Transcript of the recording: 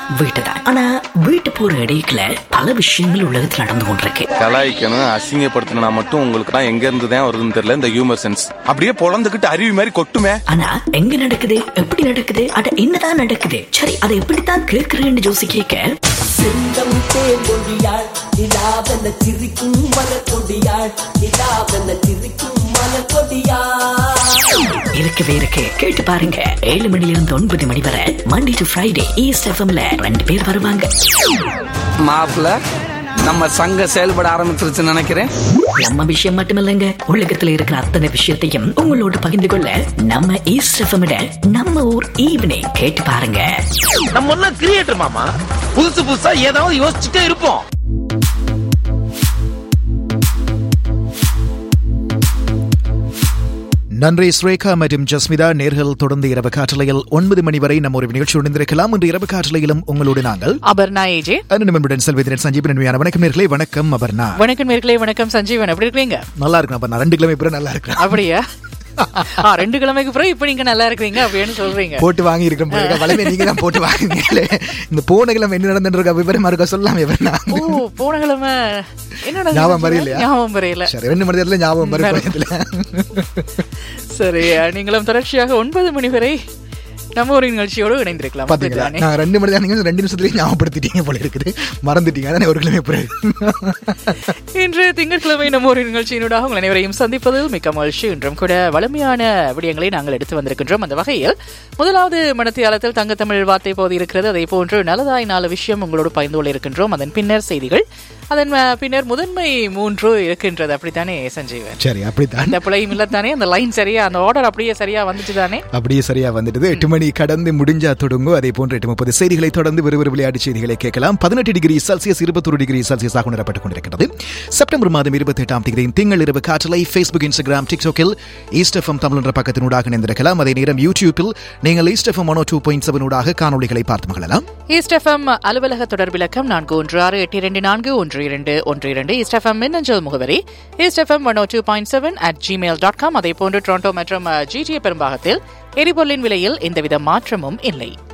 வீட்டு தான் ஆனா வீட்டு போற இடையில பல விஷயங்கள் உலகத்தில் நடந்து கொண்டிருக்கு கலாய்க்கணும் அசிங்கப்படுத்தணும்னா மட்டும் உங்களுக்கு தான் எங்க இருந்து தான் வருதுன்னு தெரியல இந்த ஹியூமர் சென்ஸ் அப்படியே பொழந்துகிட்டு அருவி மாதிரி கொட்டுமே ஆனா எங்க நடக்குது எப்படி நடக்குது அட என்னதான் நடக்குது சரி அதை எப்படித்தான் கேக்குறேன்னு ஜோசி கேட்க செந்தம் தேங்கொடியாள் நிலாவென சிரிக்கும் மலர்கொடியாள் நிலாவென சிரிக்கும் மலர்கொடியாள் இருக்கவே இருக்கு கேட்டு பாருங்க ஏழு மணில இருந்து ஒன்பது மணி வரை மண்டே டு ஃப்ரைடே ஈஸ்ட் எஃப்எம்ல ரெண்டு பேர் வருவாங்க மாப்பிள்ள நம்ம சங்கம் செயல்பட ஆரம்பிச்சிருச்சுன்னு நினைக்கிறேன் நம்ம விஷயம் மட்டுமில்லைங்க உலகத்துல இருக்கிற அத்தனை விஷயத்தையும் உங்களோட பகிர்ந்து கொள்ள நம்ம ஈஸ்ட் எஃப்எம் நம்ம ஊர் ஈவினிங் கேட்டு பாருங்க நம்ம எல்லாம் கிரியேட்டர் மாமா புதுசு புதுசா ஏதாவது யோசிச்சுட்டே இருப்போம் நன்றி ஸ்ரேகா மற்றும் ஜஸ்மிதா நேர்கள் தொடர்ந்து இரவு காற்றலையில் ஒன்பது மணி வரை நம்ம ஒரு நிகழ்ச்சி உணர்ந்திருக்கலாம் இன்று இரவு காற்றலையிலும் உங்களோடு நாங்கள் அபர்ணா ஏஜே அனுமதியுடன் செல்வதினர் சஞ்சீவன் நன்மையான வணக்கம் நேர்களே வணக்கம் அபர்ணா வணக்கம் நேர்களே வணக்கம் சஞ்சீவன் எப்படி இருக்கீங்க நல்லா இருக்கணும் அப்ப நான் ரெண்டு கிழமை பிறகு நல்லா இருக்கிறேன் அப்படியா ஆ, ரெண்டு கிழமைக்கு பிறகு இப்ப நீங்க நல்லா இருக்கிறீங்க அப்படின்னு சொல்றீங்க போட்டு வாங்கி இருக்கேன் வளமே நீங்க தான் போட்டு வாங்கினீங்களே இந்த போன கிழமை என்ன நடந்துருக்க விவரமா இருக்க சொல்லலாம் விவரம் ஓ போன கிழமை என்ன நடந்தது ஞாபகம் வரையிலையா? ஞாபகம் வரையில சரி ரெண்டு மணி நேரத்துல ஞாபகம் வரும் இதுல சரி நீங்களும் தொடர்ச்சியாக ஒன்பது மணி வரை நம்ம ஒரு நிகழ்ச்சியோடு இணைந்திருக்கலாம் பாத்தீங்களா அப்படித்தானே? நான் ரெண்டு மணி நேரம் நீங்க ரெண்டு நிமிஷத்துலயே ஞாபகப்படுத்திட்டீங்க போல இருக்குது மறந்துட்டீங்க அதானே ஒரு கிழமை பிறகு இன்று திங்கட்கிழமை நம்ம ஒரு நிகழ்ச்சியினூடாக உங்கள் அனைவரையும் சந்திப்பதில் மிக்க மகிழ்ச்சி இன்றும் கூட வலிமையான விடயங்களை நாங்கள் எடுத்து வந்திருக்கின்றோம் அந்த வகையில் முதலாவது மனத்தியாலத்தில் தங்கத்தமிழ் வார்த்தை போது இருக்கிறது அதே போன்று நல்லதாய் நாலு விஷயம் உங்களோடு பகிர்ந்து கொள்ள இருக்கின்றோம் அதன் பின்னர் செய்திகள் அதன் அஹ், பின்னர் முதன்மை மூன்று இருக்கின்றது அப்படித்தானே சஞ்சீவன் சரி அப்படித்தான் இந்த பிழையும் இல்லத்தானே அந்த லைன் சரியா அந்த ஆர்டர் அப்படியே சரியா வந்துச்சு தானே அப்படியே சரியா வந்துட்டது எட்டு மணி கடந்து முடிஞ்சா தொடங்கும் அதே போன்று எட்டு முப்பது செய்திகளை தொடர்ந்து விறுவிறு விளையாட்டு செய்திகளை கேட்கலாம் பதினெட்டு டிகிரி செல்சியஸ் இருபத்தொரு டிகிரி செல்சியஸாக உணரப்பட்டுக் கொண்டிருக்கிறது செப்டம்பர் மாதம் இருபத்தி எட்டாம் தேதி திங்கள் இரவு காற்றலை ஃபேஸ்புக் இன்ஸ்டாகிராம் டிக்டாக்கில் ஈஸ்ட் எஃப்எம் தமிழ் என்ற பக்கத்தினூடாக இணைந்திருக்கலாம் அதே நேரம் யூடியூப்பில் நீங்கள் East FM one two point செவனூடாக காணொலிகளை பார்த்து மகிழலாம் ஈஸ்ட் எஃப்எம் அலுவலக தொடர் விளக்கம் நான்கு ஒன்று ஆறு எட்டு இரண்டு நான்கு ஒன்று இரண்டு ஒன்று இரண்டு ஈஸ்ட் எஃப்எம் மின்னஞ்சல் முகவரி East FM one two point seven at Gmail dot com அதே போன்று டொரண்டோ மற்றும் ஜிடிஏ பெரும்பாகத்தில் எரிபொருளின் விலையில் எந்தவித மாற்றமும் இல்லை